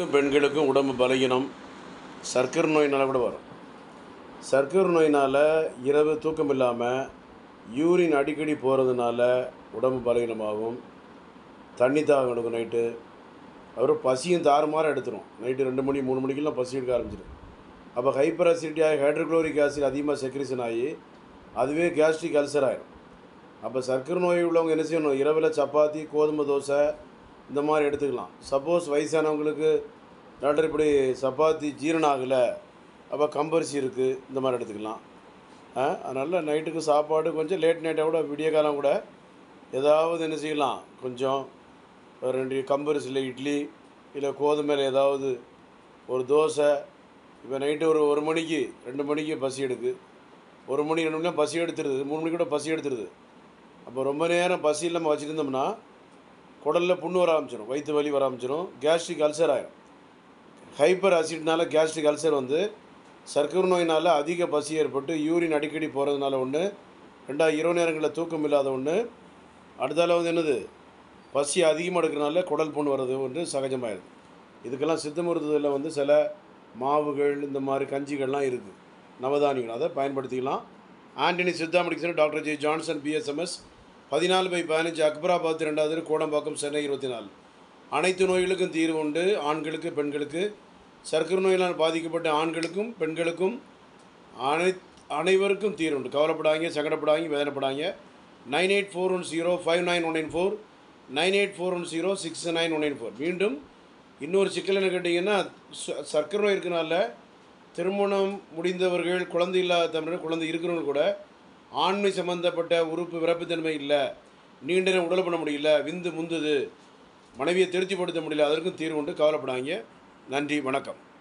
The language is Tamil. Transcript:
பெண்களுக்கும் உடம்பு பலகீனம் சர்க்கரை நோயினால் கூட வரும் சர்க்கரை நோயினால் இரவு தூக்கம் இல்லாமல் யூரின் அடிக்கடி போகிறதுனால உடம்பு பலகீனமாகும் தண்ணி தாகம் எடுக்கும் நைட்டு அப்புறம் பசியும் தாறுமாற எடுத்துரும் நைட்டு ரெண்டு மணி மூணு மணிக்கெல்லாம் பசி எடுக்க ஆரம்பிச்சிடும் அப்போ ஹைப்பர் அசிடிட்டியாக ஹைட்ரோக்ளோரிக் ஆசிட் அதிகமாக செக்ரிஷன் ஆகி அதுவே கேஸ்ட்ரிக் அல்சர் ஆயிடும் அப்போ சர்க்கரை நோய் உள்ளவங்க என்ன செய்யணும் இரவில் சப்பாத்தி கோதுமை தோசை இந்த மாதிரி எடுத்துக்கலாம் சப்போஸ் வயசானவங்களுக்கு டாக்டர் இப்படி சப்பாத்தி ஜீரணம் ஆகலை அப்போ கம்பரிசி இருக்குது இந்த மாதிரி எடுத்துக்கலாம் ஆ அதனால் நைட்டுக்கு சாப்பாடு கொஞ்சம் லேட் நைட்டாக கூட விடிய காலம் கூட ஏதாவது என்ன செய்யலாம் கொஞ்சம் ஒரு ரெண்டு கம்பரிசியில் இட்லி இல்லை கோதுமையில் ஏதாவது ஒரு தோசை இப்போ நைட்டு ஒரு ஒரு மணிக்கு ரெண்டு மணிக்கு பசி எடுக்கு ஒரு மணி ரெண்டு மணி பசி எடுத்துருது மூணு மணிக்கு கூட பசி எடுத்துருது அப்போ ரொம்ப நேரம் பசி இல்லாமல் வச்சுருந்தோம்னா குடலில் புண்ணு வர ஆரம்பிச்சிடும் வயிற்று வலி வர ஆரம்பிச்சிடும் கேஸ்ட்ரிக் அல்சர் ஆகிடும் ஹைப்பர் அசிட்னால கேஸ்ட்ரிக் அல்சர் வந்து சர்க்கரை நோயினால் அதிக பசி ஏற்பட்டு யூரின் அடிக்கடி போகிறதுனால ஒன்று ரெண்டாவது இரவு நேரங்களில் தூக்கம் இல்லாத ஒன்று அடுத்தால வந்து என்னது பசி அதிகமாக எடுக்கிறனால குடல் புண் வர்றது ஒன்று சகஜமாயிருது இதுக்கெல்லாம் சித்த மருத்துவத்தில் வந்து சில மாவுகள் இந்த மாதிரி கஞ்சிகள்லாம் இருக்குது நவதானியங்கள் அதை பயன்படுத்திக்கலாம் Antony Siddha medical doctor J Johnson BSMS பதினாலு பை பதினஞ்சு அக்பராபாத் ரெண்டாவது கோடம்பாக்கம் சென்னை இருபத்தி நாலு அனைத்து நோய்களுக்கும் தீர்வு உண்டு ஆண்களுக்கு பெண்களுக்கு சர்க்கரை நோயினால் பாதிக்கப்பட்ட ஆண்களுக்கும் பெண்களுக்கும் அனை அனைவருக்கும் தீர்வு உண்டு கவலைப்படாங்க சங்கடப்படாங்க வேதனைப்படாங்க nine eight four one zero five nine one nine four nine eight four one zero six nine one nine four மீண்டும் இன்னொரு சிக்கல் என்ன கேட்டிங்கன்னா ச- சர்க்கரை நோய் இருக்கனால திருமணம் முடிந்தவர்கள் குழந்தை இல்லாத தமிழர் குழந்தை இருக்கிறவங்க கூட ஆண்மை சம்பந்தப்பட்ட உறுப்பு விரப்புத்தன்மை இல்லை நீண்ட நேரம் உடல் பண்ண முடியல விந்து முந்துது மனைவியை திருப்திப்படுத்த முடியல அதற்கும் தீர்வு உண்டு கவலைப்படாங்க நன்றி வணக்கம்